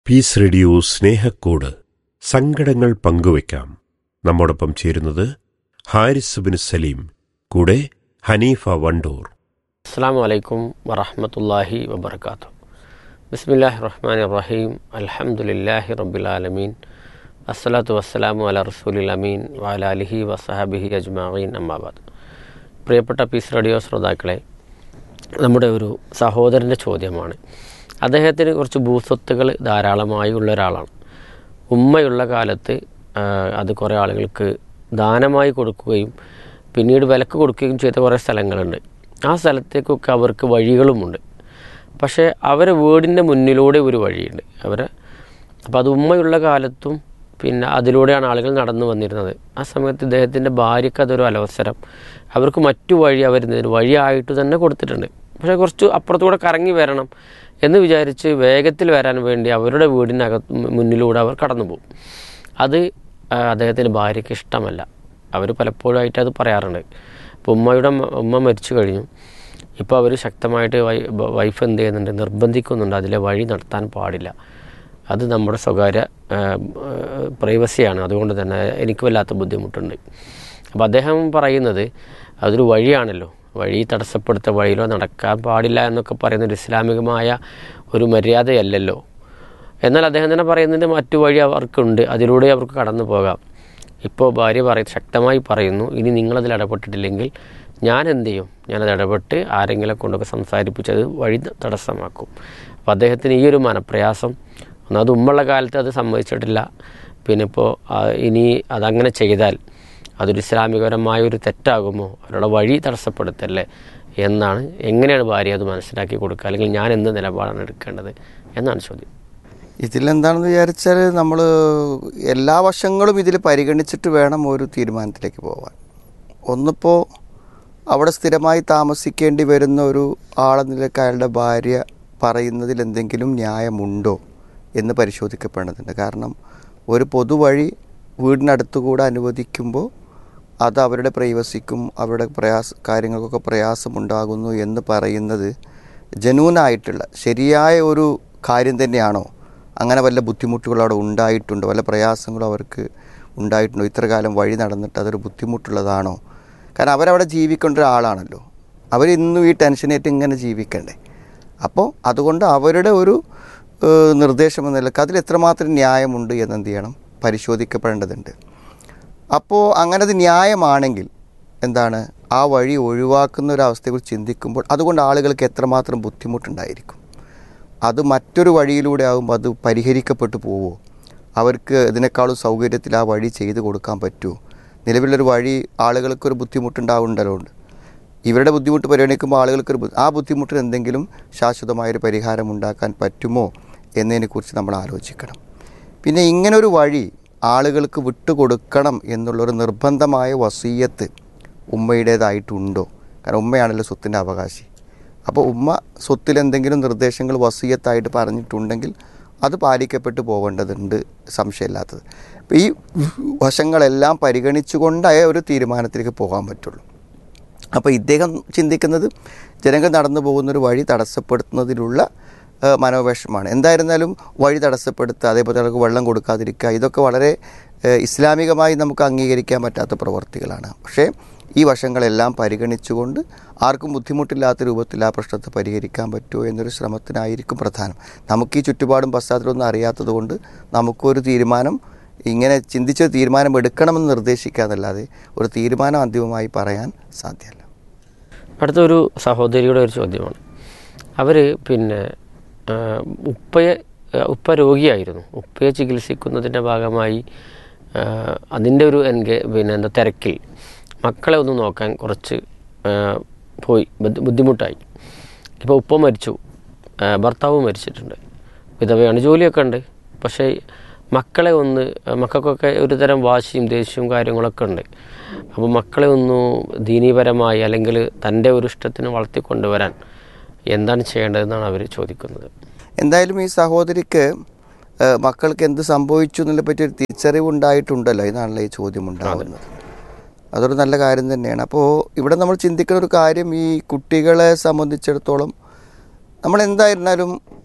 piece radio സ്നേഹക്കൂട് സങ്കടങ്ങൾ പങ്കുവയ്ക്കാം നമ്മോടൊപ്പം ചേരുന്നത് ഹാരിസ് ബിൻ സലീം കൂടെ ഹനീഫ വണ്ടൂർ അസ്സാം വലൈക്കും വറഹമത്തല്ലാഹി വബർക്കാത്തു ബിസ്മില്ലാഹി റഹ്മാൻ റഹീം അൽഹംദുലില്ലാഹി റബ്ബിലാലമീൻ അസ്സലാത്തു വസ്സലാമു അല റസൂലിൽ അമീൻ വാല അലിഹി വസഹബിഹി അജ്മാവീൻ അമ്മാബാദ് പ്രിയപ്പെട്ട പീസ് റേഡിയോ ശ്രോതാക്കളെ നമ്മുടെ ഒരു സഹോദരൻ്റെ ചോദ്യമാണ് അദ്ദേഹത്തിന് കുറച്ച് ഭൂസ്വത്തുകൾ ധാരാളമായി ഉള്ള ഒരാളാണ് ഉമ്മയുള്ള കാലത്ത് ആ, അത് കുറേ ആളുകൾക്ക് ദാനമായി കൊടുക്കുകയും പിന്നീട് വിലക്ക് കൊടുക്കുകയും ചെയ്ത കുറേ സ്ഥലങ്ങളുണ്ട് ആ സ്ഥലത്തേക്കൊക്കെ അവർക്ക് വഴികളുമുണ്ട് പക്ഷേ അവരെ വീടിൻ്റെ മുന്നിലൂടെ ഒരു വഴിയുണ്ട് അവരെ അപ്പോൾ അത് ഉമ്മയുള്ള കാലത്തും പിന്നെ അതിലൂടെയാണ് ആളുകൾ നടന്നു വന്നിരുന്നത് ആ സമയത്ത് ഇദ്ദേഹത്തിൻ്റെ ഭാര്യയ്ക്ക് അതൊരു അലവസരം അവർക്ക് മറ്റു വഴി അവർ വഴിയായിട്ട് തന്നെ കൊടുത്തിട്ടുണ്ട് പക്ഷേ കുറച്ച് അപ്പുറത്തൂടെ കറങ്ങി വരണം എന്ന് വിചാരിച്ച് വേഗത്തിൽ വരാൻ വേണ്ടി അവരുടെ വീടിനകത്ത് മുന്നിലൂടെ അവർ കടന്നു പോകും അത് ആ, അദ്ദേഹത്തിൻ്റെ ഭാര്യയ്ക്ക് ഇഷ്ടമല്ല അവർ പലപ്പോഴായിട്ട് അത് പറയാറുണ്ട് ഇപ്പോൾ ഉമ്മയുടെ മ- ഉമ്മ മരിച്ചു കഴിഞ്ഞു ഇപ്പോൾ അവർ ശക്തമായിട്ട് വൈ വൈഫ് എന്ത് ചെയ്യുന്നുണ്ട് നിർബന്ധിക്കുന്നുണ്ട് അതിലെ വഴി നടത്താൻ പാടില്ല അത് നമ്മുടെ സ്വകാര്യ പ്രൈവസിയാണ് അതുകൊണ്ട് തന്നെ എനിക്ക് വല്ലാത്ത ബുദ്ധിമുട്ടുണ്ട് അപ്പോൾ അദ്ദേഹം പറയുന്നത് അതൊരു വഴിയാണല്ലോ വഴി തടസ്സപ്പെടുത്ത വഴിയിലോ നടക്കാൻ പാടില്ല എന്നൊക്കെ പറയുന്ന ഒരു ഇസ്ലാമികമായ ഒരു മര്യാദയല്ലല്ലോ എന്നാൽ അദ്ദേഹം തന്നെ പറയുന്നതിൻ്റെ മറ്റു വഴി അവർക്കുണ്ട് അതിലൂടെ അവർക്ക് കടന്നു പോകാം ഇപ്പോൾ ഭാര്യ പറയ ശക്തമായി പറയുന്നു ഇനി നിങ്ങളതിൽ ഇടപെട്ടിട്ടില്ലെങ്കിൽ ഞാൻ എന്ത് ചെയ്യും ഞാനത് ഇടപെട്ട് ആരെങ്കിലും കൊണ്ടൊക്കെ സംസാരിപ്പിച്ചത് വഴി തടസ്സമാക്കും അപ്പോൾ അദ്ദേഹത്തിന് ഈ ഒരു മനപ്രയാസം ഒന്നത് ഉമ്മുള്ള കാലത്ത് അത് സമ്മതിച്ചിട്ടില്ല പിന്നെ ഇപ്പോൾ ഇനി അതങ്ങനെ ചെയ്താൽ അതൊരു ഇസ്ലാമികപരമായ ഒരു തെറ്റാകുമോ അവരുടെ വഴി തടസ്സപ്പെടുത്തല്ലേ എന്നാണ് എങ്ങനെയാണ് ഭാര്യ അത് മനസ്സിലാക്കി കൊടുക്കുക അല്ലെങ്കിൽ ഞാൻ എന്ത് നിലപാടാണ് എടുക്കേണ്ടത് എന്നാണ് ചോദ്യം ഇതിലെന്താണെന്ന് വിചാരിച്ചാൽ നമ്മൾ എല്ലാ വശങ്ങളും ഇതിൽ പരിഗണിച്ചിട്ട് വേണം ഒരു തീരുമാനത്തിലേക്ക് പോകാൻ ഒന്നിപ്പോൾ അവിടെ സ്ഥിരമായി താമസിക്കേണ്ടി വരുന്ന ഒരു ആളെന്ന നിലയ്ക്ക് അയാളുടെ ഭാര്യ പറയുന്നതിൽ എന്തെങ്കിലും ന്യായമുണ്ടോ എന്ന് പരിശോധിക്കപ്പെടേണ്ടതുണ്ട് കാരണം ഒരു പൊതുവഴി വീടിനടുത്തുകൂടെ അനുവദിക്കുമ്പോൾ അത് അവരുടെ പ്രൈവസിക്കും അവരുടെ പ്രയാസ കാര്യങ്ങൾക്കൊക്കെ പ്രയാസമുണ്ടാകുന്നു എന്ന് പറയുന്നത് ജനൂനായിട്ടുള്ള ശരിയായ ഒരു കാര്യം തന്നെയാണോ അങ്ങനെ വല്ല ബുദ്ധിമുട്ടുകൾ അവിടെ ഉണ്ടായിട്ടുണ്ടോ വല്ല പ്രയാസങ്ങളും അവർക്ക് ഉണ്ടായിട്ടുണ്ടോ ഇത്ര കാലം വഴി നടന്നിട്ട് അതൊരു ബുദ്ധിമുട്ടുള്ളതാണോ കാരണം അവരവിടെ ജീവിക്കേണ്ട ഒരാളാണല്ലോ അവർ ഇന്നും ഈ ടെൻഷനേറ്റ് ഇങ്ങനെ ജീവിക്കണ്ടേ അപ്പോൾ അതുകൊണ്ട് അവരുടെ ഒരു ഏഹ്, നിർദ്ദേശം എന്ന നിലക്ക് അതിൽ എത്രമാത്രം ന്യായമുണ്ട് എന്നെന്ത് ചെയ്യണം പരിശോധിക്കപ്പെടേണ്ടതുണ്ട് അപ്പോൾ അങ്ങനെ അത് ന്യായമാണെങ്കിൽ എന്താണ് ആ വഴി ഒഴിവാക്കുന്ന ഒരു അവസ്ഥയെക്കുറിച്ച് ചിന്തിക്കുമ്പോൾ അതുകൊണ്ട് ആളുകൾക്ക് എത്രമാത്രം ബുദ്ധിമുട്ടുണ്ടായിരിക്കും അത് മറ്റൊരു വഴിയിലൂടെ ആകുമ്പോൾ അത് പരിഹരിക്കപ്പെട്ടു പോവുമോ അവർക്ക് ഇതിനേക്കാളും സൗകര്യത്തിൽ ആ വഴി ചെയ്തു കൊടുക്കാൻ പറ്റുമോ നിലവിലൊരു വഴി ആളുകൾക്കൊരു ബുദ്ധിമുട്ടുണ്ടാവുണ്ടല്ലോ ഉണ്ട് ഇവരുടെ ബുദ്ധിമുട്ട് പരിഗണിക്കുമ്പോൾ ആളുകൾക്കൊരു ബു- ആ ബുദ്ധിമുട്ടിന് എന്തെങ്കിലും ശാശ്വതമായൊരു പരിഹാരം ഉണ്ടാക്കാൻ പറ്റുമോ എന്നതിനെക്കുറിച്ച് നമ്മൾ ആലോചിക്കണം പിന്നെ ഇങ്ങനൊരു വഴി ആളുകൾക്ക് വിട്ടുകൊടുക്കണം എന്നുള്ളൊരു നിർബന്ധമായ വസീയത്ത് ഉമ്മയുടേതായിട്ടുണ്ടോ കാരണം ഉമ്മയാണല്ലോ സ്വത്തിൻ്റെ അവകാശി അപ്പോൾ ഉമ്മ സ്വത്തിൽ എന്തെങ്കിലും നിർദ്ദേശങ്ങൾ വസീയത്തായിട്ട് പറഞ്ഞിട്ടുണ്ടെങ്കിൽ അത് പാലിക്കപ്പെട്ടു പോകേണ്ടതുണ്ട് സംശയമില്ലാത്തത് അപ്പോൾ ഈ വശങ്ങളെല്ലാം പരിഗണിച്ചുകൊണ്ടായ ഒരു തീരുമാനത്തിലേക്ക് പോകാൻ പറ്റുള്ളൂ അപ്പോൾ ഇദ്ദേഹം ചിന്തിക്കുന്നത് ജനങ്ങൾ നടന്നു പോകുന്നൊരു വഴി തടസ്സപ്പെടുത്തുന്നതിലുള്ള ആ, മനോവിഷമാണ് എന്തായിരുന്നാലും വഴി തടസ്സപ്പെടുത്തുക അതേപോലെ അവർക്ക് വെള്ളം കൊടുക്കാതിരിക്കുക ഇതൊക്കെ വളരെ ആ, ഇസ്ലാമികമായി നമുക്ക് അംഗീകരിക്കാൻ പറ്റാത്ത പ്രവർത്തികളാണ് പക്ഷേ ഈ വശങ്ങളെല്ലാം പരിഗണിച്ചുകൊണ്ട് ആർക്കും ബുദ്ധിമുട്ടില്ലാത്ത രൂപത്തിൽ ആ പ്രശ്നത്തെ പരിഹരിക്കാൻ പറ്റുമോ എന്നൊരു ശ്രമത്തിനായിരിക്കും പ്രധാനം നമുക്ക് ഈ ചുറ്റുപാടും പശ്ചാത്തലമൊന്നും അറിയാത്തത് കൊണ്ട് നമുക്കൊരു തീരുമാനം ഇങ്ങനെ ചിന്തിച്ച തീരുമാനം എടുക്കണമെന്ന് നിർദ്ദേശിക്കാന്നല്ലാതെ ഒരു തീരുമാനം അന്തിമമായി പറയാൻ സാധ്യമല്ല അടുത്തൊരു സഹോദരിയുടെ ഒരു ചോദ്യമാണ് അവർ പിന്നെ ആ, ഉപ്പയെ ആ, ഉപ്പ രോഗിയായിരുന്നു ഉപ്പയെ ചികിത്സിക്കുന്നതിൻ്റെ ഭാഗമായി ആ, അതിൻ്റെ ഒരു എൻഗേ പിന്നെ എന്താ തിരക്കിൽ മക്കളെ ഒന്ന് നോക്കാൻ കുറച്ച് ആ, പോയി ബുദ്ധി- ബുദ്ധിമുട്ടായി ഇപ്പോൾ ഉപ്പ മരിച്ചു ആ, ഭർത്താവ് മരിച്ചിട്ടുണ്ട് വിധവയാണ് ജോലിയൊക്കെ ഉണ്ട് പക്ഷേ മക്കളെ ഒന്ന് മക്കൾക്കൊക്കെ ഒരു തരം വാശിയും ദേഷ്യവും കാര്യങ്ങളൊക്കെ ഉണ്ട് അപ്പോൾ മക്കളെ ഒന്ന് ദീനീപരമായി അല്ലെങ്കിൽ തൻ്റെ ഒരു ഇഷ്ടത്തിന് വളർത്തിക്കൊണ്ടുവരാൻ എന്താണ് ചെയ്യേണ്ടതെന്നാണ് അവർ ചോദിക്കുന്നത് എന്തായാലും ഈ സഹോദരിക്ക് ഏഹ്, മക്കൾക്ക് എന്ത് സംഭവിച്ചു എന്നതിനെ പറ്റി ഒരു തിരിച്ചറിവ് ഉണ്ടായിട്ടുണ്ടല്ലോ എന്നാണല്ലോ ഈ ചോദ്യം ഉണ്ടാകുന്നത് അതൊരു നല്ല കാര്യം തന്നെയാണ് അപ്പോൾ ഇവിടെ നമ്മൾ ചിന്തിക്കുന്ന ഒരു കാര്യം ഈ കുട്ടികളെ സംബന്ധിച്ചിടത്തോളം നമ്മൾ എന്തായിരുന്നാലും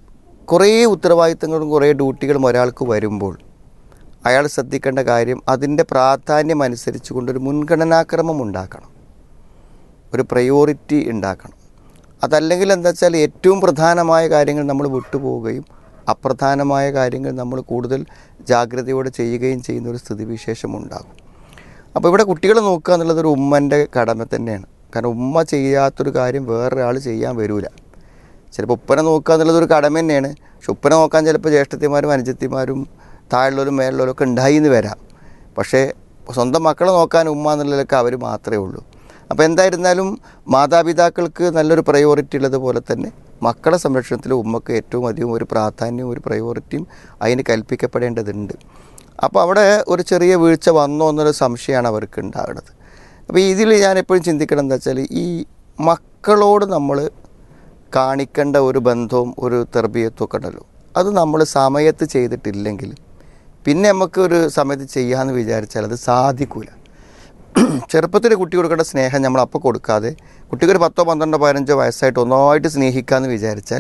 കുറേ ഉത്തരവാദിത്തങ്ങളും കുറേ ഡ്യൂട്ടികളും ഒരാൾക്ക് വരുമ്പോൾ അയാൾ ശ്രദ്ധിക്കേണ്ട കാര്യം അതിൻ്റെ പ്രാധാന്യം അനുസരിച്ച് കൊണ്ടൊരു മുൻഗണനാക്രമം ഉണ്ടാക്കണം ഒരു പ്രയോറിറ്റി ഉണ്ടാക്കണം അതല്ലെങ്കിൽ എന്താ വെച്ചാൽ ഏറ്റവും പ്രധാനമായ കാര്യങ്ങൾ നമ്മൾ വിട്ടുപോവുകയും അപ്രധാനമായ കാര്യങ്ങൾ നമ്മൾ കൂടുതൽ ജാഗ്രതയോടെ ചെയ്യുകയും ചെയ്യുന്ന ഒരു സ്ഥിതിവിശേഷം ഉണ്ടാകും അപ്പോൾ ഇവിടെ കുട്ടികളെ നോക്കുക എന്നുള്ളത് ഒരു ഉമ്മൻ്റെ കടമ തന്നെയാണ് കാരണം ഉമ്മ ചെയ്യാത്തൊരു കാര്യം വേറൊരാൾ ചെയ്യാൻ വരൂല ചിലപ്പോൾ ഉപ്പനെ നോക്കുക എന്നുള്ളത് ഒരു കടമ തന്നെയാണ് പക്ഷെ ഉപ്പനെ നോക്കാൻ ചിലപ്പോൾ ജ്യേഷ്ഠത്തിമാരും അനുജത്തിമാരും താഴെയുള്ളവരും മേലുള്ളവരും ഒക്കെ ഉണ്ടായി എന്ന് വരാം പക്ഷേ സ്വന്തം മക്കളെ നോക്കാൻ ഉമ്മ എന്നുള്ളതൊക്കെ അവർ മാത്രമേ ഉള്ളൂ അപ്പോൾ എന്തായിരുന്നാലും മാതാപിതാക്കൾക്ക് നല്ലൊരു പ്രയോറിറ്റി ഉള്ളതുപോലെ തന്നെ മക്കളെ സംരക്ഷണത്തിൽ ഉമ്മക്ക് ഏറ്റവും അധികം ഒരു പ്രാധാന്യവും ഒരു പ്രയോറിറ്റിയും അതിന് കൽപ്പിക്കപ്പെടേണ്ടതുണ്ട് അപ്പോൾ അവിടെ ഒരു ചെറിയ വീഴ്ച വന്നോ എന്നൊരു സംശയമാണ് അവർക്ക് ഉണ്ടാകുന്നത് അപ്പോൾ ഇതിൽ ഞാൻ എപ്പോഴും ചിന്തിക്കണം എന്താ വെച്ചാൽ ഈ മക്കളോട് നമ്മൾ കാണിക്കേണ്ട ഒരു ബന്ധവും ഒരു തെർബിയത്തും ഒക്കെ ഉണ്ടല്ലോ അത് നമ്മൾ സമയത്ത് ചെയ്തിട്ടില്ലെങ്കിൽ പിന്നെ നമുക്ക് ഒരു സമയത്ത് ചെയ്യാമെന്ന് വിചാരിച്ചാൽ അത് സാധിക്കൂല ചെറുപ്പത്തിൽ കുട്ടി കൊടുക്കേണ്ട സ്നേഹം നമ്മൾ അപ്പോൾ കൊടുക്കാതെ കുട്ടിക്ക് ഒരു പത്തോ പന്ത്രണ്ടോ പതിനഞ്ചോ വയസ്സായിട്ട് ഒന്നായിട്ട് സ്നേഹിക്കാമെന്ന് വിചാരിച്ചാൽ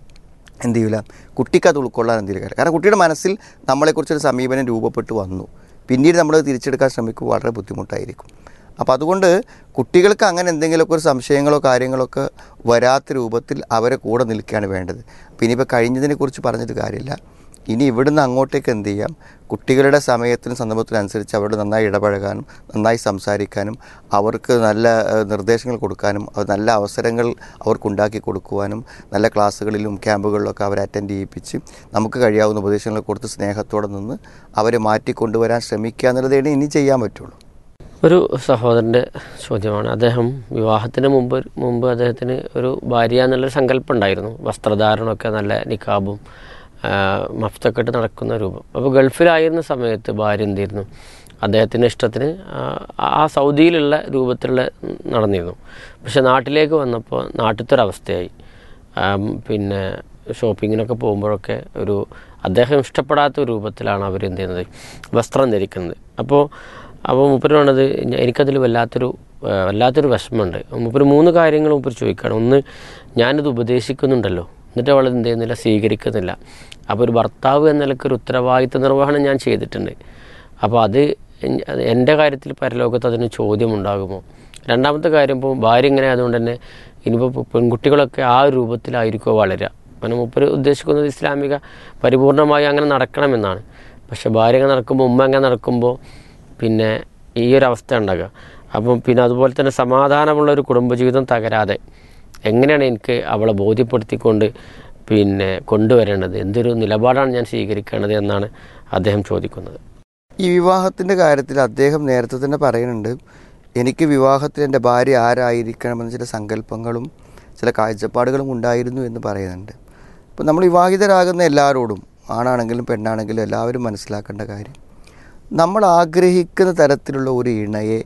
എന്ത് ചെയ്യില്ല കുട്ടിക്ക് അത് ഉൾക്കൊള്ളാൻ എന്തെങ്കിലും കാര്യം കാരണം കുട്ടിയുടെ മനസ്സിൽ നമ്മളെക്കുറിച്ചൊരു സമീപനം രൂപപ്പെട്ടു വന്നു പിന്നീട് നമ്മൾ തിരിച്ചെടുക്കാൻ ശ്രമിക്കുക വളരെ ബുദ്ധിമുട്ടായിരിക്കും അപ്പോൾ അതുകൊണ്ട് കുട്ടികൾക്ക് അങ്ങനെ എന്തെങ്കിലുമൊക്കെ ഒരു സംശയങ്ങളോ കാര്യങ്ങളോ ഒക്കെ വരാത്ത രൂപത്തിൽ അവരെ കൂടെ നിൽക്കുകയാണ് വേണ്ടത് പിന്നെ ഇപ്പോൾ കഴിഞ്ഞതിനെ കുറിച്ച് പറഞ്ഞിട്ട് കാര്യമില്ല ഇനി ഇവിടുന്ന് അങ്ങോട്ടേക്ക് എന്ത് ചെയ്യാം കുട്ടികളുടെ സമയത്തിനും സന്ദർഭത്തിനും അനുസരിച്ച് അവരോട് നന്നായി ഇടപഴകാനും നന്നായി സംസാരിക്കാനും അവർക്ക് നല്ല ഏഹ്, നിർദ്ദേശങ്ങൾ കൊടുക്കാനും അത് നല്ല അവസരങ്ങൾ അവർക്കുണ്ടാക്കി കൊടുക്കുവാനും നല്ല ക്ലാസ്സുകളിലും ക്യാമ്പുകളിലൊക്കെ അവരെ അറ്റൻഡ് ചെയ്യിപ്പിച്ച് നമുക്ക് കഴിയാവുന്ന ഉപദേശങ്ങൾ കൊടുത്ത് സ്നേഹത്തോടെ നിന്ന് അവരെ മാറ്റിക്കൊണ്ടുവരാൻ ശ്രമിക്കുക എന്നുള്ളതേ ഇനി ചെയ്യാൻ പറ്റുള്ളൂ ഒരു സഹോദരൻ്റെ ചോദ്യമാണ് അദ്ദേഹം വിവാഹത്തിന് മുമ്പ് മുമ്പ് അദ്ദേഹത്തിന് ഒരു ഭാര്യ എന്നുള്ളൊരു സങ്കല്പം ഉണ്ടായിരുന്നു വസ്ത്രധാരണമൊക്കെ നല്ല നിക്കാബും ആ, മഫ്തൊക്കെ ഇട്ട് നടക്കുന്ന രൂപം അപ്പോൾ ഗൾഫിലായിരുന്ന സമയത്ത് ഭാര്യ എന്ത് ചെയ്യുന്നു അദ്ദേഹത്തിൻ്റെ ഇഷ്ടത്തിന് ആ, ആ സൗദിയിലുള്ള രൂപത്തിലുള്ള നടന്നിരുന്നു പക്ഷെ നാട്ടിലേക്ക് വന്നപ്പോൾ നാട്ടിലത്തെ ഒരു അവസ്ഥയായി ആം, പിന്നെ ഷോപ്പിങ്ങിനൊക്കെ പോകുമ്പോഴൊക്കെ ഒരു അദ്ദേഹം ഇഷ്ടപ്പെടാത്ത ഒരു രൂപത്തിലാണ് അവർ എന്ത് ചെയ്യുന്നത് വസ്ത്രം ധരിക്കുന്നത് അപ്പോൾ അപ്പോൾ മൂപ്പര് വേണ്ടത് എനിക്കതിൽ വല്ലാത്തൊരു ആ, വല്ലാത്തൊരു വിഷമമുണ്ട് മൂപ്പര് മൂന്ന് കാര്യങ്ങൾ മൂപ്പര് ചോദിക്കുകയാണ് ഒന്ന് ഞാനിത് ഉപദേശിക്കുന്നുണ്ടല്ലോ എന്നിട്ട് അവൾ എന്ത് ചെയ്യുന്നില്ല സ്വീകരിക്കുന്നില്ല അപ്പോൾ ഒരു ഭർത്താവ് എന്ന നിലയ്ക്ക് ഒരു ഉത്തരവാദിത്ത നിർവഹണം ഞാൻ ചെയ്തിട്ടുണ്ട് അപ്പോൾ അത് എൻ- അത് എൻ്റെ കാര്യത്തിൽ പരലോകത്ത് അതിന് ചോദ്യം ഉണ്ടാകുമോ രണ്ടാമത്തെ കാര്യം ഇപ്പോൾ ഭാര്യ ഇങ്ങനെ ആയതുകൊണ്ട് തന്നെ ഇനിയിപ്പോൾ പെൺകുട്ടികളൊക്കെ ആ ഒരു രൂപത്തിലായിരിക്കുമോ വളരുക കാരണം മൂപ്പര് ഉദ്ദേശിക്കുന്നത് ഇസ്ലാമിക പരിപൂർണമായി അങ്ങനെ നടക്കണമെന്നാണ് പക്ഷെ ഭാര്യ അങ്ങനെ നടക്കുമ്പോൾ ഉമ്മ അങ്ങനെ നടക്കുമ്പോൾ പിന്നെ ഈ ഒരു അവസ്ഥ ഉണ്ടാകുക അപ്പം പിന്നെ അതുപോലെ തന്നെ സമാധാനമുള്ള ഒരു കുടുംബജീവിതം തകരാതെ എങ്ങനെയാണ് എനിക്ക് അവളെ ബോധ്യപ്പെടുത്തിക്കൊണ്ട് പിന്നെ കൊണ്ടുവരേണ്ടത് എന്തൊരു നിലപാടാണ് ഞാൻ സ്വീകരിക്കേണ്ടത് എന്നാണ് അദ്ദേഹം ചോദിക്കുന്നത് ഈ വിവാഹത്തിൻ്റെ കാര്യത്തിൽ അദ്ദേഹം നേരത്തെ തന്നെ പറയുന്നുണ്ട് എനിക്ക് വിവാഹത്തിൽ എൻ്റെ ഭാര്യ ആരായിരിക്കണമെന്ന് ചില സങ്കല്പങ്ങളും ചില കാഴ്ചപ്പാടുകളും ഉണ്ടായിരുന്നു എന്ന് പറയുന്നുണ്ട് അപ്പോൾ നമ്മൾ വിവാഹിതരാകുന്ന എല്ലാവരോടും ആണാണെങ്കിലും പെണ്ണാണെങ്കിലും എല്ലാവരും മനസ്സിലാക്കേണ്ട കാര്യം നമ്മൾ ആഗ്രഹിക്കുന്ന തരത്തിലുള്ള ഒരു ഇണയെ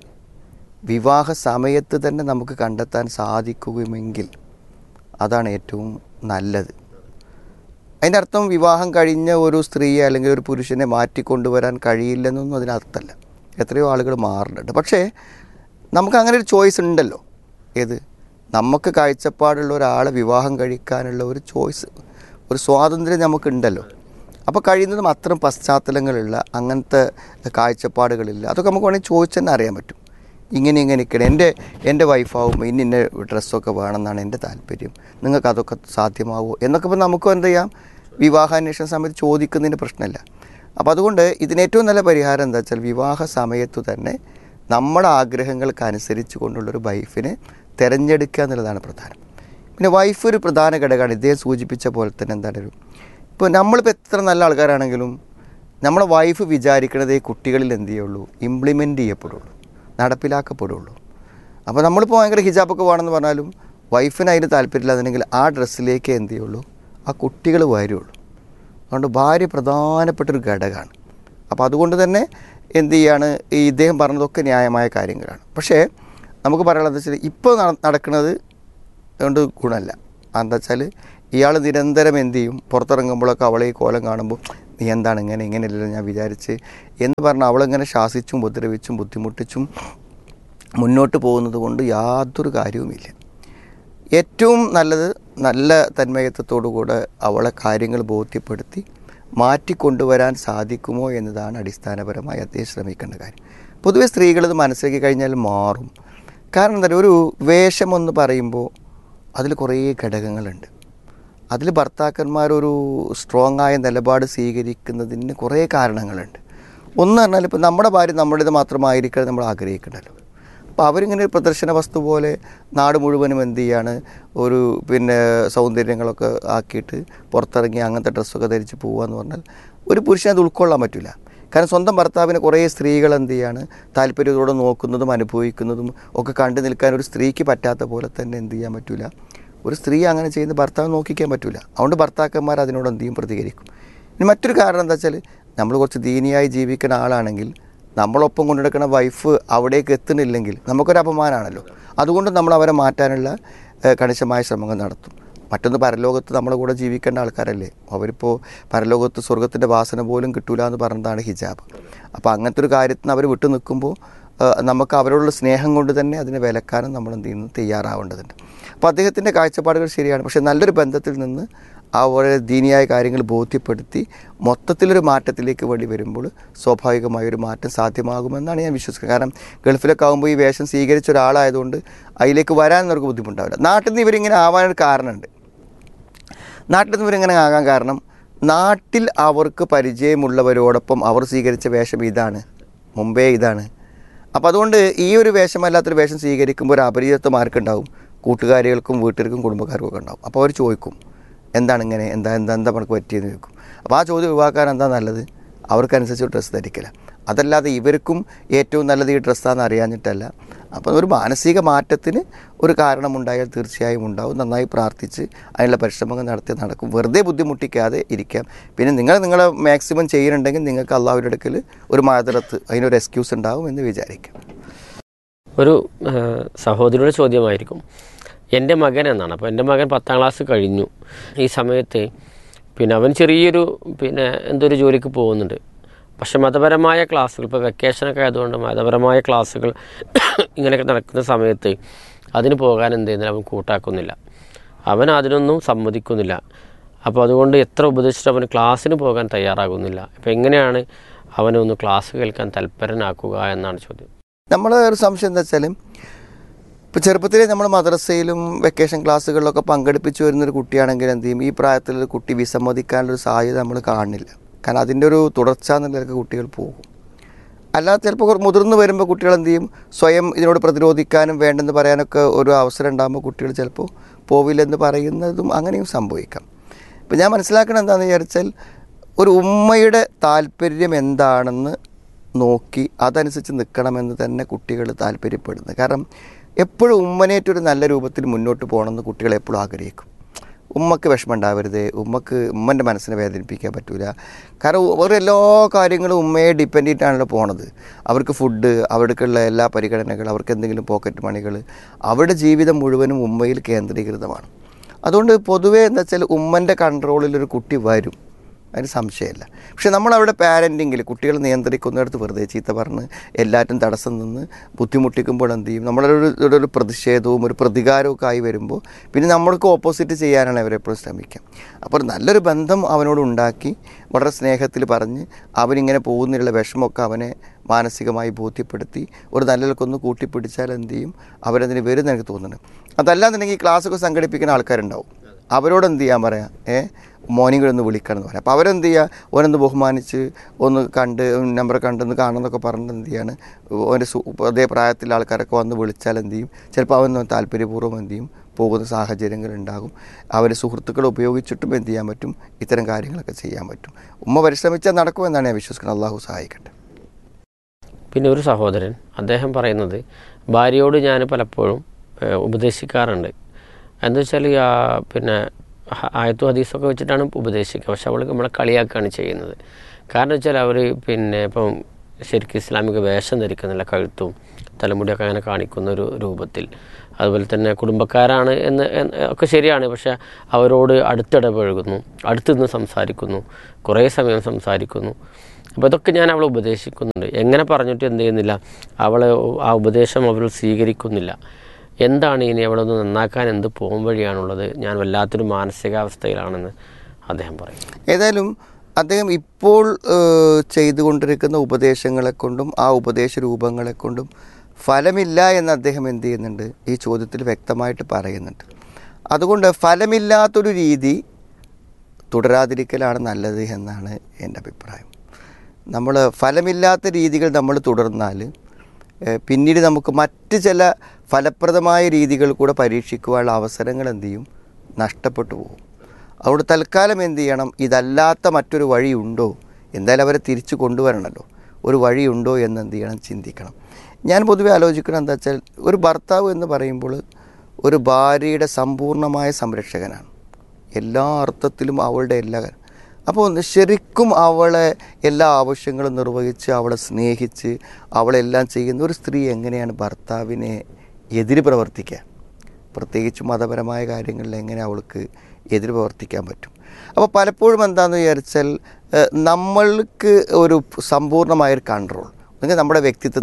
വിവാഹ സമയത്ത് തന്നെ നമുക്ക് കണ്ടെത്താൻ സാധിക്കുമെങ്കിൽ അതാണ് ഏറ്റവും നല്ലത് അതിൻ്റെ അർത്ഥം വിവാഹം കഴിഞ്ഞ ഒരു സ്ത്രീയെ അല്ലെങ്കിൽ ഒരു പുരുഷനെ മാറ്റിക്കൊണ്ടുവരാൻ കഴിയില്ലെന്നൊന്നും അതിനർത്ഥമല്ല എത്രയോ ആളുകൾ മാറുന്നുണ്ട് പക്ഷേ നമുക്ക് അങ്ങനെ ഒരു ചോയ്സ് ഉണ്ടല്ലോ ഏത് നമുക്ക് കാഴ്ചപ്പാടുള്ള ഒരാളെ വിവാഹം കഴിക്കാനുള്ള ഒരു ചോയ്സ് ഒരു സ്വാതന്ത്ര്യം നമുക്കുണ്ടല്ലോ അപ്പോൾ കഴിയുന്നതും അത്തരം പശ്ചാത്തലങ്ങളുള്ള അങ്ങനത്തെ കാഴ്ചപ്പാടുകളില്ല അതൊക്കെ നമുക്ക് വേണമെങ്കിൽ ചോദിച്ചു തന്നെ അറിയാൻ പറ്റും ഇങ്ങനെ ഇങ്ങനെ നിൽക്കണം എൻ്റെ എൻ്റെ വൈഫാവുമ്പോൾ ഇന്ന ഇന്ന ഡ്രസ്സൊക്കെ വേണമെന്നാണ് എൻ്റെ താല്പര്യം നിങ്ങൾക്ക് അതൊക്കെ സാധ്യമാവുമോ എന്നൊക്കെ ഇപ്പോൾ നമുക്കും എന്ത് ചെയ്യാം വിവാഹാന്വേഷണ സമയത്ത് ചോദിക്കുന്നതിന് പ്രശ്നമില്ല അപ്പോൾ അതുകൊണ്ട് ഇതിന് ഏറ്റവും നല്ല പരിഹാരം എന്താ വെച്ചാൽ വിവാഹ സമയത്തു തന്നെ നമ്മുടെ ആഗ്രഹങ്ങൾക്ക് അനുസരിച്ച് കൊണ്ടുള്ളൊരു വൈഫിനെ തിരഞ്ഞെടുക്കുക എന്നുള്ളതാണ് പ്രധാനം പിന്നെ വൈഫ് ഒരു പ്രധാന ഘടകമാണ് ഇദ്ദേഹം സൂചിപ്പിച്ച പോലെ തന്നെ എന്താണ് ഒരു ഇപ്പോൾ നമ്മളിപ്പോൾ എത്ര നല്ല ആൾക്കാരാണെങ്കിലും നമ്മളെ വൈഫ് വിചാരിക്കണത് ഈ കുട്ടികളിൽ എന്ത് ചെയ്യുള്ളൂ ഇംപ്ലിമെൻ്റ് ചെയ്യപ്പെടുള്ളൂ നടപ്പിലാക്കപ്പെടുള്ളൂ അപ്പോൾ നമ്മളിപ്പോൾ ഭയങ്കര ഹിജാബൊക്കെ വേണമെന്ന് പറഞ്ഞാലും വൈഫിന് അതിന് താല്പര്യമില്ലാന്നുണ്ടെങ്കിൽ ആ ഡ്രസ്സിലേക്ക് എന്ത് ചെയ്യുള്ളൂ ആ കുട്ടികൾ വരുള്ളൂ അതുകൊണ്ട് ഭാര്യ പ്രധാനപ്പെട്ടൊരു ഘടകമാണ് അപ്പോൾ അതുകൊണ്ട് തന്നെ എന്ത് ചെയ്യാണ് ഈ ഇദ്ദേഹം പറഞ്ഞതൊക്കെ ന്യായമായ കാര്യങ്ങളാണ് പക്ഷേ നമുക്ക് പറയാനുള്ളത് വെച്ചാൽ ഇപ്പോൾ നടക്കുന്നത് അതുകൊണ്ട് ഗുണമല്ല എന്താ വെച്ചാൽ ഇയാൾ നിരന്തരം എന്ത് ചെയ്യും പുറത്തിറങ്ങുമ്പോഴൊക്കെ അവളെ ഈ കോലം കാണുമ്പോൾ നീ എന്താണ് ഇങ്ങനെ ഇങ്ങനെയല്ലല്ലോ ഞാൻ വിചാരിച്ച് എന്ന് പറഞ്ഞ് അവളിങ്ങനെ ശാസിച്ചും ഉപദ്രവിച്ചും ബുദ്ധിമുട്ടിച്ചും മുന്നോട്ട് പോകുന്നത് കൊണ്ട് യാതൊരു കാര്യവുമില്ല ഏറ്റവും നല്ലത് നല്ല തന്മയത്വത്തോടുകൂടെ അവളെ കാര്യങ്ങൾ ബോധ്യപ്പെടുത്തി മാറ്റിക്കൊണ്ടുവരാൻ സാധിക്കുമോ എന്നതാണ് അടിസ്ഥാനപരമായി അദ്ദേഹം ശ്രമിക്കേണ്ട കാര്യം പൊതുവെ സ്ത്രീകൾ ഇത് മനസ്സിലാക്കി കഴിഞ്ഞാൽ മാറും കാരണം എന്താ പറയുക ഒരു വേഷമെന്ന് പറയുമ്പോൾ അതിൽ കുറേ ഘടകങ്ങളുണ്ട് അതിൽ ഭർത്താക്കന്മാരൊരു സ്ട്രോങ് ആയ നിലപാട് സ്വീകരിക്കുന്നതിന് കുറേ കാരണങ്ങളുണ്ട് ഒന്ന് പറഞ്ഞാൽ ഇപ്പോൾ നമ്മുടെ ഭാര്യ നമ്മുടേത് മാത്രമായിരിക്കണം നമ്മൾ ആഗ്രഹിക്കണമല്ലോ അപ്പോൾ അവരിങ്ങനെ ഒരു പ്രദർശന വസ്തു പോലെ നാട് മുഴുവനും എന്ത് ചെയ്യാണ് ഒരു പിന്നെ സൗന്ദര്യങ്ങളൊക്കെ ആക്കിയിട്ട് പുറത്തിറങ്ങി അങ്ങനത്തെ ഡ്രസ്സൊക്കെ ധരിച്ച് പോവുക പറഞ്ഞാൽ ഒരു പുരുഷന് അത് ഉൾക്കൊള്ളാൻ പറ്റില്ല കാരണം സ്വന്തം ഭർത്താവിനെ കുറേ സ്ത്രീകൾ എന്ത് ചെയ്യാണ് താല്പര്യത്തോടെ നോക്കുന്നതും അനുഭവിക്കുന്നതും ഒക്കെ കണ്ടു നിൽക്കാൻ ഒരു സ്ത്രീക്ക് പറ്റാത്ത പോലെ തന്നെ എന്ത് ചെയ്യാൻ പറ്റില്ല ഒരു സ്ത്രീ അങ്ങനെ ചെയ്യുന്ന ഭർത്താവ് നോക്കിക്കാൻ പറ്റില്ല അതുകൊണ്ട് ഭർത്താക്കന്മാർ അതിനോട് എന്ത് ചെയ്യും പ്രതികരിക്കും ഇനി മറ്റൊരു കാരണം എന്താ വെച്ചാൽ നമ്മൾ കുറച്ച് ദീനിയായി ജീവിക്കുന്ന ആളാണെങ്കിൽ നമ്മളൊപ്പം കൊണ്ടുനടക്കുന്ന വൈഫ് അവിടേക്ക് എത്തുന്നില്ലെങ്കിൽ നമുക്കൊരു അപമാനമാണല്ലോ അതുകൊണ്ട് നമ്മൾ അവരെ മാറ്റാനുള്ള ഏഹ്, കണിശമായ ശ്രമങ്ങൾ നടത്തും മറ്റൊന്ന് പരലോകത്ത് നമ്മളെ കൂടെ ജീവിക്കേണ്ട ആൾക്കാരല്ലേ അവരിപ്പോൾ പരലോകത്ത് സ്വർഗത്തിൻ്റെ വാസന പോലും കിട്ടൂല എന്ന് പറഞ്ഞതാണ് ഹിജാബ് അപ്പോൾ അങ്ങനത്തെ ഒരു കാര്യത്തിന് അവർ വിട്ടു നിൽക്കുമ്പോൾ ഏഹ്, നമുക്ക് അവരോടുള്ള സ്നേഹം കൊണ്ട് തന്നെ അതിനെ വിലക്കാനും നമ്മൾ എന്ത് ചെയ്യുന്നു തയ്യാറാവേണ്ടതുണ്ട് അപ്പോൾ അദ്ദേഹത്തിൻ്റെ കാഴ്ചപ്പാടുകൾ ശരിയാണ് പക്ഷേ നല്ലൊരു ബന്ധത്തിൽ നിന്ന് ആ വളരെ ദീനിയായ കാര്യങ്ങൾ ബോധ്യപ്പെടുത്തി മൊത്തത്തിലൊരു മാറ്റത്തിലേക്ക് വേണ്ടി വരുമ്പോൾ സ്വാഭാവികമായ ഒരു മാറ്റം സാധ്യമാകുമെന്നാണ് ഞാൻ വിശ്വസിക്കുന്നത് കാരണം ഗൾഫിലൊക്കെ ആകുമ്പോൾ ഈ വേഷം സ്വീകരിച്ച ഒരാളായതുകൊണ്ട് അതിലേക്ക് വരാൻ അവർക്ക് ബുദ്ധിമുട്ടാവില്ല നാട്ടിൽ നിന്ന് ഇവരിങ്ങനെ ആവാനൊരു കാരണമുണ്ട് നാട്ടിൽ നിന്ന് ഇവരിങ്ങനെ ആകാൻ കാരണം നാട്ടിൽ അവർക്ക് പരിചയമുള്ളവരോടൊപ്പം അവർ സ്വീകരിച്ച വേഷം ഇതാണ് മുമ്പേ ഇതാണ് അപ്പോൾ അതുകൊണ്ട് ഈ ഒരു വേഷമല്ലാത്തൊരു വേഷം സ്വീകരിക്കുമ്പോൾ ഒരു അപരിചിതത്വം ആർക്കുണ്ടാവും കൂട്ടുകാരികൾക്കും വീട്ടുകാർക്കും കുടുംബക്കാർക്കും ഒക്കെ ഉണ്ടാവും അപ്പോൾ അവർ ചോദിക്കും എന്താണ് ഇങ്ങനെ എന്താ എന്താ എന്താ നമുക്ക് പറ്റിയെന്ന് ചോദിക്കും അപ്പോൾ ആ ചോദ്യം ഒഴിവാക്കാൻ എന്താ നല്ലത് അവർക്കനുസരിച്ച് ഡ്രസ്സ് ധരിക്കില്ല അതല്ലാതെ ഇവർക്കും ഏറ്റവും നല്ലത് ഈ ഡ്രസ്സാണെന്ന് അറിയാഞ്ഞിട്ടല്ല അപ്പം ഒരു മാനസിക മാറ്റത്തിന് ഒരു കാരണമുണ്ടായാൽ തീർച്ചയായും ഉണ്ടാവും നന്നായി പ്രാർത്ഥിച്ച് അതിനുള്ള പരിശ്രമങ്ങൾ നടത്തി നടക്കും വെറുതെ ബുദ്ധിമുട്ടിക്കാതെ ഇരിക്കാം പിന്നെ നിങ്ങൾ നിങ്ങളെ മാക്സിമം ചെയ്യുന്നുണ്ടെങ്കിൽ നിങ്ങൾക്ക് അള്ളാഹുവിൻ്റെ അടുക്കൽ ഒരു മാതൃത്ത് അതിനൊരു എക്സ്ക്യൂസ് ഉണ്ടാവും എന്ന് വിചാരിക്കാം ഒരു ഏഹ്, സഹോദരിയുടെ ചോദ്യമായിരിക്കും എൻ്റെ മകൻ എന്നാണ് അപ്പോൾ എൻ്റെ മകൻ പത്താം ക്ലാസ് കഴിഞ്ഞു ഈ സമയത്ത് പിന്നെ അവൻ ചെറിയൊരു പിന്നെ എന്തൊരു ജോലിക്ക് പോകുന്നുണ്ട് പക്ഷെ മതപരമായ ക്ലാസ്സുകൾ ഇപ്പോൾ വെക്കേഷനൊക്കെ ആയതുകൊണ്ട് മതപരമായ ക്ലാസ്സുകൾ ഇങ്ങനെയൊക്കെ നടക്കുന്ന സമയത്ത് അതിന് പോകാൻ എന്ത് ചെയ്യുന്നില്ല അവൻ കൂട്ടാക്കുന്നില്ല അവൻ അതിനൊന്നും സമ്മതിക്കുന്നില്ല അപ്പോൾ അതുകൊണ്ട് എത്ര ഉപദേശിച്ചിട്ട് അവന് ക്ലാസ്സിന് പോകാൻ തയ്യാറാകുന്നില്ല അപ്പോൾ എങ്ങനെയാണ് അവനെ ഒന്ന് ക്ലാസ് കേൾക്കാൻ തൽപരനാക്കുക എന്നാണ് ചോദ്യം നമ്മളെ ഒരു സംശയം എന്താ വെച്ചാൽ ഇപ്പോൾ ചെറുപ്പത്തിലേ നമ്മൾ മദ്രസയിലും വെക്കേഷൻ ക്ലാസ്സുകളിലൊക്കെ പങ്കെടുപ്പിച്ചു വരുന്നൊരു കുട്ടിയാണെങ്കിൽ എന്ത് ചെയ്യും ഈ പ്രായത്തിലൊരു കുട്ടി വിസമ്മതിക്കാനുള്ളൊരു സാധ്യത നമ്മൾ കാണുന്നില്ല കാരണം അതിൻ്റെ ഒരു തുടർച്ച എന്നുള്ളതൊക്കെ കുട്ടികൾ പോകും അല്ലാതെ ചിലപ്പോൾ കുറ- മുതിർന്ന് വരുമ്പോൾ കുട്ടികൾ എന്ത് ചെയ്യും സ്വയം ഇതിനോട് പ്രതിരോധിക്കാനും വേണ്ടെന്ന് പറയാനൊക്കെ ഒരു അവസരം ഉണ്ടാകുമ്പോൾ കുട്ടികൾ ചിലപ്പോൾ പോവില്ലെന്ന് പറയുന്നതും അങ്ങനെയും സംഭവിക്കാം ഇപ്പം ഞാൻ മനസ്സിലാക്കണം എന്താണെന്ന് വിചാരിച്ചാൽ ഒരു ഉമ്മയുടെ താല്പര്യം എന്താണെന്ന് നോക്കി അതനുസരിച്ച് നിൽക്കണമെന്ന് തന്നെ കുട്ടികൾ താല്പര്യപ്പെടുന്നത് കാരണം എപ്പോഴും ഉമ്മനേറ്റൊരു നല്ല രൂപത്തിൽ മുന്നോട്ട് പോകണമെന്ന് കുട്ടികൾ എപ്പോഴും ആഗ്രഹിക്കും ഉമ്മക്ക് വിഷമം ഉണ്ടാവരുത് ഉമ്മക്ക് ഉമ്മൻ്റെ മനസ്സിനെ വേദനിപ്പിക്കാൻ പറ്റൂല കാരണം അവർ എല്ലാ കാര്യങ്ങളും ഉമ്മയെ ഡിപ്പെൻഡ് ചെയ്തിട്ടാണല്ലോ പോണത് അവർക്ക് ഫുഡ് അവർക്കുള്ള എല്ലാ പരിഗണനകൾ അവർക്ക് എന്തെങ്കിലും പോക്കറ്റ് മണികൾ അവരുടെ ജീവിതം മുഴുവനും ഉമ്മയിൽ കേന്ദ്രീകൃതമാണ് അതുകൊണ്ട് പൊതുവേ എന്താ വെച്ചാൽ ഉമ്മൻ്റെ കൺട്രോളിലൊരു കുട്ടി വരും അതിന് സംശയമില്ല പക്ഷെ നമ്മളവിടെ പാരൻറ്റിങ്ങിൽ കുട്ടികൾ നിയന്ത്രിക്കുന്നിടത്ത് വെറുതെ ചീത്ത പറഞ്ഞ് എല്ലാറ്റും തടസ്സം നിന്ന് ബുദ്ധിമുട്ടിക്കുമ്പോൾ എന്ത് ചെയ്യും നമ്മളൊരു ഒരു- ഒരു പ്രതിഷേധവും ഒരു പ്രതികാരവും ഒക്കെ ആയി വരുമ്പോൾ പിന്നെ നമ്മൾക്ക് ഓപ്പോസിറ്റ് ചെയ്യാനാണ് അവരെപ്പോഴും ശ്രമിക്കുക അപ്പോൾ ഒരു നല്ലൊരു ബന്ധം അവനോട് ഉണ്ടാക്കി വളരെ സ്നേഹത്തിൽ പറഞ്ഞ് അവനിങ്ങനെ പോകുന്നതിനുള്ള വിഷമമൊക്കെ അവനെ മാനസികമായി ബോധ്യപ്പെടുത്തി ഒരു നല്ലതൊക്കെ കൂട്ടിപ്പിടിച്ചാൽ എന്ത് ചെയ്യും അവരതിന് വരുന്ന എനിക്ക് തോന്നുന്നുണ്ട് അതല്ലാന്നുണ്ടെങ്കിൽ ഈ ക്ലാസ്സൊക്കെ സംഘടിപ്പിക്കുന്ന ആൾക്കാരുണ്ടാവും അവരോട് എന്ത് ചെയ്യാൻ പറയാം ഏ മോർണിംഗ് ഒന്ന് വിളിക്കണം എന്ന് പറയാം അപ്പോൾ അവരെന്ത് ചെയ്യുക ഓനൊന്ന് ബഹുമാനിച്ച് ഒന്ന് കണ്ട് നമ്പർ കണ്ടെന്ന് കാണുന്നൊക്കെ പറഞ്ഞിട്ട് എന്ത് ചെയ്യാണ് ഓൻ്റെ സു അതേ പ്രായത്തിലുള്ള ആൾക്കാരൊക്കെ വന്ന് വിളിച്ചാൽ എന്ത് ചെയ്യും ചിലപ്പോൾ അവൻ താല്പര്യപൂർവ്വം എന്ത് ചെയ്യും പോകുന്ന സാഹചര്യങ്ങൾ ഉണ്ടാകും അവരെ സുഹൃത്തുക്കൾ ഉപയോഗിച്ചിട്ടും എന്ത് ചെയ്യാൻ പറ്റും ഇത്തരം കാര്യങ്ങളൊക്കെ ചെയ്യാൻ പറ്റും ഉമ്മ പരിശ്രമിച്ചാൽ നടക്കുമെന്നാണ് ഞാൻ വിശ്വസിക്കുന്നത് അള്ളാഹു സഹായിക്കട്ടെ പിന്നെ ഒരു സഹോദരൻ അദ്ദേഹം പറയുന്നത് ഭാര്യയോട് ഞാൻ പലപ്പോഴും ഏഹ്, ഉപദേശിക്കാറുണ്ട് എന്താ വെച്ചാൽ ആ പിന്നെ ഹ- ആയത്തും ഹദീസൊക്കെ വെച്ചിട്ടാണ് ഉപദേശിക്കുക പക്ഷെ അവൾ നമ്മളെ കളിയാക്കുകയാണ് ചെയ്യുന്നത് കാരണം വെച്ചാൽ അവർ പിന്നെ ഇപ്പം ശരിക്കും ഇസ്ലാമിക വേഷം ധരിക്കുന്നില്ല കഴുത്തും തലമുടിയൊക്കെ അങ്ങനെ കാണിക്കുന്ന ഒരു രൂപത്തിൽ അതുപോലെ തന്നെ കുടുംബക്കാരാണ് എന്ന് എന്ന് ഒക്കെ ശരിയാണ് പക്ഷേ അവരോട് അടുത്തിടപഴകുന്നു അടുത്ത് നിന്ന് സംസാരിക്കുന്നു കുറേ സമയം സംസാരിക്കുന്നു അപ്പോൾ ഇതൊക്കെ ഞാൻ അവളെ ഉപദേശിക്കുന്നുണ്ട് എങ്ങനെ പറഞ്ഞിട്ട് എന്ത് ചെയ്യുന്നില്ല അവളെ ആ ഉപദേശം അവൾ സ്വീകരിക്കുന്നില്ല എന്താണ് ഇനി അവിടെ നിന്ന് നന്നാക്കാൻ എന്ത് പോകും വഴിയാണുള്ളത് ഞാൻ വല്ലാത്തൊരു മാനസികാവസ്ഥയിലാണെന്ന് അദ്ദേഹം പറയും ഏതായാലും അദ്ദേഹം ഇപ്പോൾ ഏഹ്, ചെയ്തുകൊണ്ടിരിക്കുന്ന ഉപദേശങ്ങളെ കൊണ്ടും ആ ഉപദേശ രൂപങ്ങളെ കൊണ്ടും ഫലമില്ല എന്ന് അദ്ദേഹം എന്ത് ചെയ്യുന്നുണ്ട് ഈ ചോദ്യത്തിൽ വ്യക്തമായിട്ട് പറയുന്നുണ്ട് അതുകൊണ്ട് ഫലമില്ലാത്തൊരു രീതി തുടരാതിരിക്കലാണ് നല്ലത് എന്നാണ് എൻ്റെ അഭിപ്രായം നമ്മൾ ഫലമില്ലാത്ത രീതികൾ നമ്മൾ തുടർന്നാൽ ഏഹ്, പിന്നീട് നമുക്ക് മറ്റ് ചില ഫലപ്രദമായ രീതികൾ കൂടെ പരീക്ഷിക്കുവാനുള്ള അവസരങ്ങൾ എന്ത് ചെയ്യും നഷ്ടപ്പെട്ടു പോകും അതുകൊണ്ട് തൽക്കാലം എന്ത് ചെയ്യണം ഇതല്ലാത്ത മറ്റൊരു വഴിയുണ്ടോ എന്തായാലും അവരെ തിരിച്ചു കൊണ്ടുവരണമല്ലോ ഒരു വഴിയുണ്ടോ എന്ന് എന്ത് ചെയ്യണം ചിന്തിക്കണം ഞാൻ പൊതുവെ ആലോചിക്കണം എന്താ വെച്ചാൽ ഒരു ഭർത്താവ് എന്ന് പറയുമ്പോൾ ഒരു ഭാര്യയുടെ സമ്പൂർണ്ണമായ സംരക്ഷകനാണ് എല്ലാ അർത്ഥത്തിലും അവളുടെ എല്ലാ അപ്പോൾ ഒന്ന് ശരിക്കും അവളെ എല്ലാ ആവശ്യങ്ങളും നിർവഹിച്ച് അവളെ സ്നേഹിച്ച് അവളെല്ലാം ചെയ്യുന്ന ഒരു സ്ത്രീ എങ്ങനെയാണ് ഭർത്താവിനെ എതിര് പ്രവർത്തിക്കുക പ്രത്യേകിച്ച് മതപരമായ കാര്യങ്ങളിൽ എങ്ങനെ അവൾക്ക് എതിര് പ്രവർത്തിക്കാൻ പറ്റും അപ്പോൾ പലപ്പോഴും എന്താണെന്ന് വിചാരിച്ചാൽ ഏഹ്, നമ്മൾക്ക് ഒരു സമ്പൂർണ്ണമായൊരു കൺട്രോൾ അല്ലെങ്കിൽ നമ്മുടെ വ്യക്തിത്വം